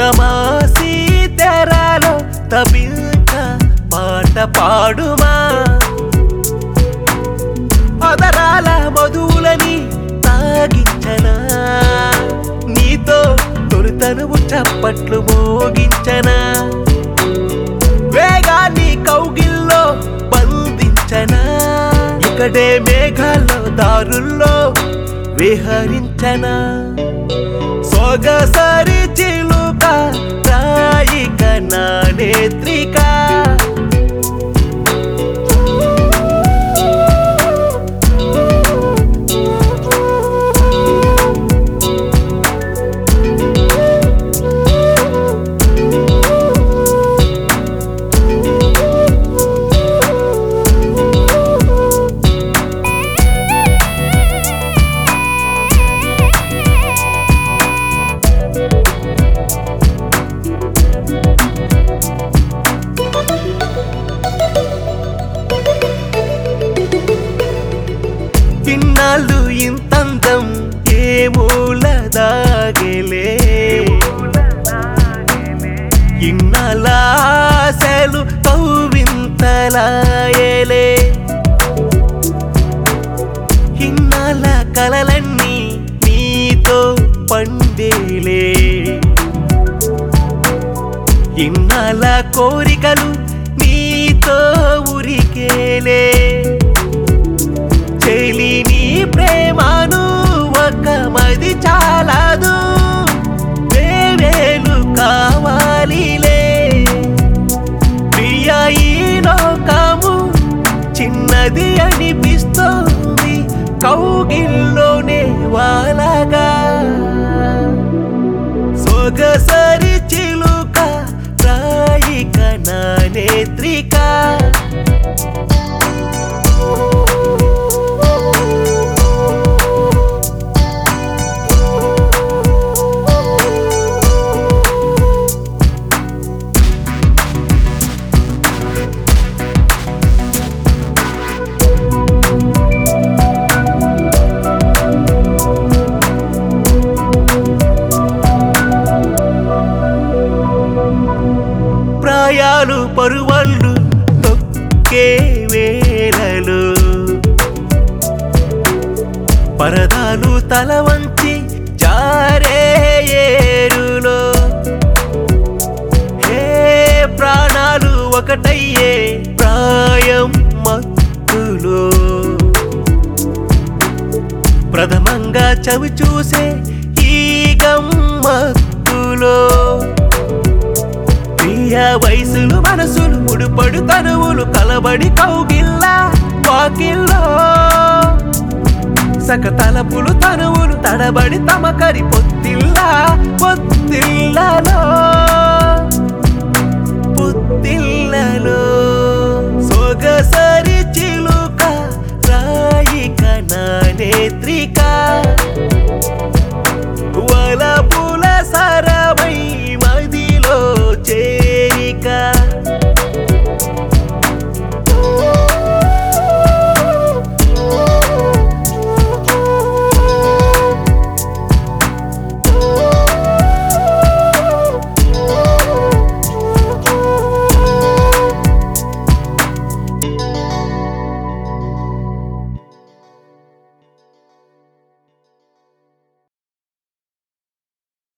తమాసి తెరాలో తబిల్క పాట పాడుమా అదరాల మధువులని తాగించనా నీతో తొలితనువు చప్పట్లు మోగించనా వేగాన్ని కౌగిల్లో బంధించనా ఇక్కడే మేఘాల్లో దారుల్లో విహరించనా సొగసరి చిలుక రాయిక నా నేత్రిక ఇన్నాళ్ళు ఇంతందం ఏ మూల దాగలే ఇన్నాళ్ళ ఆశలు కౌవింతలాయలే ఇన్నాళ్ళ కలలన్నీ నీతో పండేలే ఇన్నాళ్ళ కోరికలు నీతో ఉరికేలే చెలి నీ ప్రేమను ఒక మది చాలదు వేవేలు కావాలిలే ప్రియ ఈ లోకము చిన్నది అనిపిస్తోంది కౌగిల్లోనే వాలగా సొగసరి చిలుక రాయిక నా నేత్రిక ప్రాయాలు పరువళ్ళు తొక్కే వేళలు పరదాలు తల వంచి జారే ఏరులో హే ప్రాణాలు ఒకటయ్యే ప్రాయం మత్తులో ప్రథమంగా చవి చూసే ఈ గమ్మత్తులో ప్రియ వయసులు మనసులు ముడిపడు తనువులు కలబడి కౌగిల్లా వాకిల్లో సక తలపులు తనువులు తడబడి తమకరి పొత్తిల్లా